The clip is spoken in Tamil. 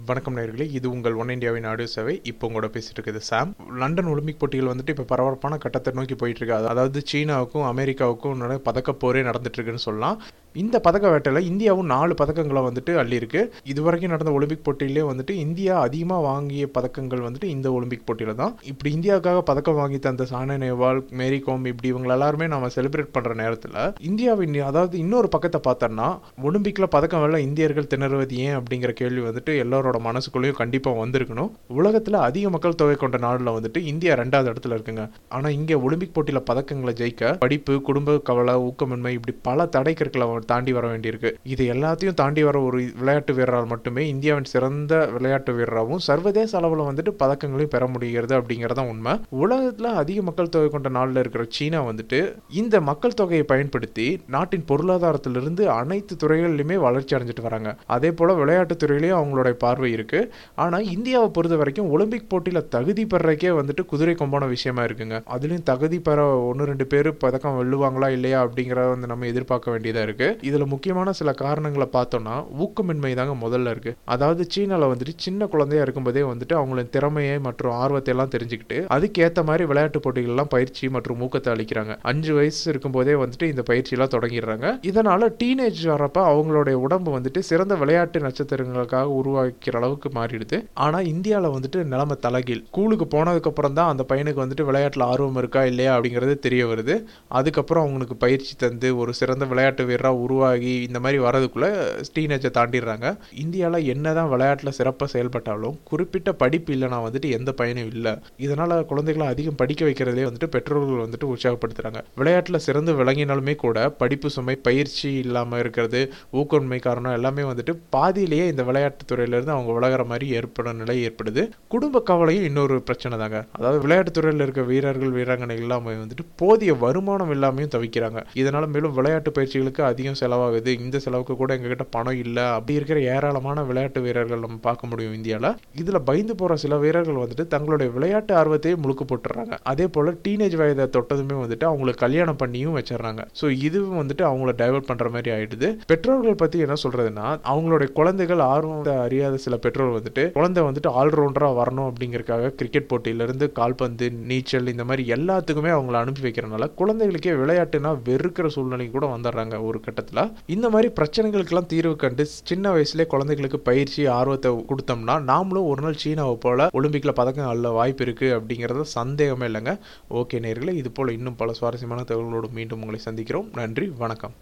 வணக்கம் நேர்களே இது உங்கள் ஒன் இந்தியாவின் ஆடியோ சேவை இப்போ உங்களோட பேசிட்டு இருக்குது சாம் லண்டன் ஒலிம்பிக் போட்டிகள் வந்துட்டு இப்போ பரபரப்பான கட்டத்தை நோக்கி போயிட்டு இருக்கு அதாவது சீனாவுக்கும் அமெரிக்காவுக்கும் நிறைய பதக்க போரே நடந்துட்டு இருக்குன்னு சொல்லலாம் இந்த பதக்க வேட்டையில் இந்தியாவும் நாலு பதக்கங்களை வந்துட்டு அள்ளியிருக்கு இதுவரைக்கும் நடந்த ஒலிம்பிக் போட்டியிலே வந்துட்டு இந்தியா அதிகமாக வாங்கிய பதக்கங்கள் வந்துட்டு இந்த ஒலிம்பிக் போட்டியில் தான் இப்படி இந்தியாவுக்காக பதக்கம் வாங்கி தந்த சானா நேவால் மேரி கோம் இப்படி இவங்க எல்லாருமே நம்ம செலிப்ரேட் பண்ணுற நேரத்தில் இந்தியாவின் அதாவது இன்னொரு பக்கத்தை பார்த்தோம்னா ஒலிம்பிக்கில் பதக்கம் வெல்ல இந்தியர்கள் திணறுவது ஏன் அப்படிங்கிற கேள்வி வந்துட்டு எல்லாரோட மனசுக்குள்ளேயும் கண்டிப்பாக வந்திருக்கணும் உலகத்தில் அதிக மக்கள் தொகை கொண்ட நாடில் வந்துட்டு இந்தியா ரெண்டாவது இடத்துல இருக்குங்க ஆனால் இங்கே ஒலிம்பிக் போட்டியில் பதக்கங்களை ஜெயிக்க படிப்பு குடும்ப கவலை ஊக்கமின்மை இப்படி பல தடை கற்களை தாண்டி வர வேண்டியிருக்கு இது எல்லாத்தையும் தாண்டி வர ஒரு விளையாட்டு வீரரால் மட்டுமே இந்தியாவின் சிறந்த விளையாட்டு வீரராகவும் சர்வதேச அளவில் வந்துட்டு பதக்கங்களையும் பெற முடிகிறது அப்படிங்கிறதான் உண்மை உலகத்தில் அதிக மக்கள் தொகை கொண்ட நாளில் இருக்கிற சீனா வந்துட்டு இந்த மக்கள் தொகையை பயன்படுத்தி நாட்டின் பொருளாதாரத்திலிருந்து அனைத்து துறைகளிலுமே வளர்ச்சி அடைஞ்சிட்டு வராங்க அதே போல் விளையாட்டுத் துறையிலையும் அவங்களுடைய பார்வை இருக்கு ஆனால் இந்தியாவை பொறுத்த வரைக்கும் ஒலிம்பிக் போட்டியில் தகுதி பெறக்கே வந்துட்டு குதிரை கொம்பான விஷயமா இருக்குங்க அதுலேயும் தகுதி பெற ஒன்று ரெண்டு பேர் பதக்கம் வெல்லுவாங்களா இல்லையா அப்படிங்கிறத வந்து நம்ம எதிர்பார்க்க வேண்டியதாக இருக்கு இதில் முக்கியமான சில காரணங்களை பார்த்தோம்னா ஊக்கமின்மை தாங்க முதல்ல இருக்கு அதாவது சீனாவில் வந்துட்டு சின்ன குழந்தையா இருக்கும்போதே வந்துட்டு அவங்களின் திறமையை மற்றும் ஆர்வத்தை எல்லாம் தெரிஞ்சுக்கிட்டு அதுக்கேற்ற மாதிரி விளையாட்டு போட்டிகள்லாம் பயிற்சி மற்றும் ஊக்கத்தை அளிக்கிறாங்க அஞ்சு வயசு இருக்கும்போதே வந்துட்டு இந்த பயிற்சியெல்லாம் தொடங்கிடுறாங்க இதனால டீனேஜ் வரப்ப அவங்களுடைய உடம்பு வந்துட்டு சிறந்த விளையாட்டு நட்சத்திரங்களுக்காக உருவாக்கிற அளவுக்கு மாறிடுது ஆனால் இந்தியாவில் வந்துட்டு நிலைமை தலைகீழ் ஸ்கூலுக்கு போனதுக்கப்புறம் தான் அந்த பையனுக்கு வந்துட்டு விளையாட்டில் ஆர்வம் இருக்கா இல்லையா அப்படிங்கிறது தெரிய வருது அதுக்கப்புறம் அவங்களுக்கு பயிற்சி தந்து ஒரு சிறந்த விளையாட்டு வீரராக உருவாகி இந்த மாதிரி வரதுக்குள்ளே டீனேஜை தாண்டிடுறாங்க இந்தியாவில் என்னதான் விளையாட்டில் சிறப்பாக செயல்பட்டாலும் குறிப்பிட்ட படிப்பு இல்லைனா வந்துட்டு எந்த பயனும் இல்லை இதனால் குழந்தைகளை அதிகம் படிக்க வைக்கிறதே வந்துட்டு பெற்றோர்கள் வந்துட்டு உற்சாகப்படுத்துகிறாங்க விளையாட்டில் சிறந்து விளங்கினாலுமே கூட படிப்பு சுமை பயிற்சி இல்லாமல் இருக்கிறது ஊக்கமின்மை காரணம் எல்லாமே வந்துட்டு பாதியிலேயே இந்த விளையாட்டு துறையிலேருந்து அவங்க விலகிற மாதிரி ஏற்படும் நிலை ஏற்படுது குடும்ப கவலையும் இன்னொரு பிரச்சனை தாங்க அதாவது விளையாட்டு துறையில் இருக்க வீரர்கள் வீராங்கனைகள் எல்லாமே வந்துட்டு போதிய வருமானம் இல்லாமையும் தவிக்கிறாங்க இதனால மேலும் விளையாட்டு பயிற்சிகளுக்கு அதிகம் செலவாகுது இந்த செலவுக்கு கூட எங்ககிட்ட பணம் இல்லை அப்படி இருக்கிற ஏராளமான விளையாட்டு வீரர்கள் நம்ம பார்க்க முடியும் இந்தியாவில் இதில் பயந்து போகிற சில வீரர்கள் வந்துட்டு தங்களுடைய விளையாட்டு ஆர்வத்தையே முழுக்க போட்டுறாங்க அதே போல் டீனேஜ் வயதை தொட்டதுமே வந்துட்டு அவங்களுக்கு கல்யாணம் பண்ணியும் வச்சிடறாங்க ஸோ இதுவும் வந்துட்டு அவங்கள டைவர்ட் பண்ணுற மாதிரி ஆயிடுது பெற்றோர்கள் பற்றி என்ன சொல்றதுன்னா அவங்களுடைய குழந்தைகள் ஆர்வம் அறியாத சில பெற்றோர் வந்துட்டு குழந்தை வந்துட்டு ஆல்ரவுண்டராக வரணும் அப்படிங்கறக்காக கிரிக்கெட் போட்டியிலிருந்து கால்பந்து நீச்சல் இந்த மாதிரி எல்லாத்துக்குமே அவங்கள அனுப்பி வைக்கிறனால குழந்தைகளுக்கே விளையாட்டுனா வெறுக்கிற சூழ்நிலை கூட வந்துடுறாங்க ஒரு கட்டத்தில் இந்த மாதிரி பிரச்சனைகளுக்கெல்லாம் தீர்வு கண்டு சின்ன வயசுலேயே குழந்தைகளுக்கு பயிற்சி ஆர்வத்தை கொடுத்தோம்னா நாமளும் ஒரு நாள் சீனாவை போல ஒலிம்பிக்கில் பதக்கம் அல்ல வாய்ப்பு இருக்கு அப்படிங்கிறது சந்தேகமே இல்லைங்க ஓகே நேர்களே இது போல இன்னும் பல சுவாரஸ்யமான தகவல்களோடு மீண்டும் உங்களை சந்திக்கிறோம் நன்றி வணக்கம்